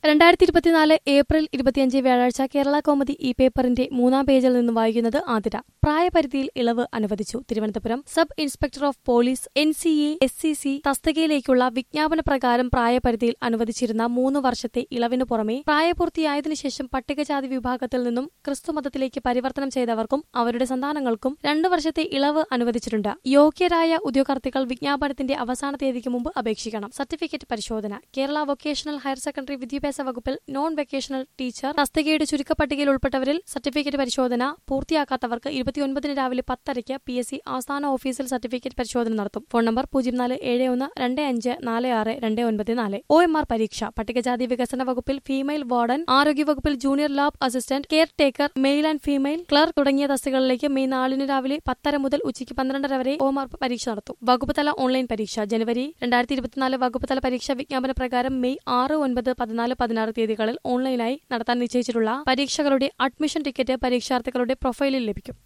രണ്ടായിരത്തി ഇരുപത്തിനാല് ഏപ്രിൽ ഇരുപത്തിയഞ്ച് വ്യാഴാഴ്ച കേരള കോമഡി ഈ പേപ്പറിന്റെ മൂന്നാം പേജിൽ നിന്ന് വായിക്കുന്നത് ആതിര പ്രായപരിധിയിൽ ഇളവ് അനുവദിച്ചു Thiruvananthapuram sub inspector of police N C A S C C തസ്തികയിലേക്കുള്ള വിജ്ഞാപന പ്രകാരം പ്രായപരിധിയിൽ അനുവദിച്ചിരുന്ന മൂന്ന് വർഷത്തെ ഇളവിനു പുറമെ പ്രായപൂർത്തിയായതിനു ശേഷം പട്ടികജാതി വിഭാഗത്തിൽ നിന്നും ക്രിസ്തുമതത്തിലേക്ക് പരിവർത്തനം ചെയ്തവർക്കും അവരുടെ സന്താനങ്ങൾക്കും രണ്ടു വർഷത്തെ ഇളവ് അനുവദിച്ചിട്ടുണ്ട് യോഗ്യരായ ഉദ്യോഗാർത്ഥികൾ വിജ്ഞാപനത്തിന്റെ അവസാന തീയതിക്ക് മുമ്പ് അപേക്ഷിക്കണം സർട്ടിഫിക്കറ്റ് പരിശോധന കേരള വൊക്കേഷണൽ ഹയർ സെക്കൻഡറി വിദ്യാഭ്യാസ വകുപ്പിൽ നോൺ വെക്കേഷണൽ ടീച്ചർ തസ്തികയുടെ ചുരുക്കപ്പട്ടികയിൽ ഉൾപ്പെട്ടവരിൽ സർട്ടിഫിക്കറ്റ് പരിശോധന പൂർത്തിയാക്കാത്തവർക്ക് ഇരുപത്തിയൊൻപതിന് രാവിലെ പത്തരയ്ക്ക് പി എസ് സി ആസ്ഥാന ഓഫീസിൽ സർട്ടിഫിക്കറ്റ് പരിശോധന നടത്തും ഫോൺ നമ്പർ പൂജ്യം നാല് ഏഴ് ഒന്ന് രണ്ട് അഞ്ച് നാല് ആറ് രണ്ട് ഒൻപത് നാല് ഒ എം ആർ പരീക്ഷ പട്ടികജാതി വികസന വകുപ്പിൽ ഫീമെയിൽ വാർഡൻ ആരോഗ്യ വകുപ്പിൽ junior lab assistant care taker male and female clerk തുടങ്ങിയ തസ്തികകളിലേക്ക് മെയ് നാലിന് രാവിലെ പത്തര മുതൽ ഉച്ചയ്ക്ക് പന്ത്രണ്ടര വരെ ഒ എം ആർ പരീക്ഷ നടത്തും വകുപ്പ് തല ഓൺലൈൻ പരീക്ഷ ജനുവരി രണ്ടായിരത്തി ഇരുപത്തിനാല് വകുപ്പ് തല പരീക്ഷ വിജ്ഞാപന പ്രകാരം മെയ് ആറ് ഒൻപത് പതിനാല് പതിനാറ് തീയതികളിൽ ഓൺലൈനായി നടത്താൻ നിശ്ചയിച്ചിട്ടുള്ള പരീക്ഷകളുടെ അഡ്മിഷൻ ടിക്കറ്റ് പരീക്ഷാർത്ഥികളുടെ പ്രൊഫൈലിൽ ലഭിക്കും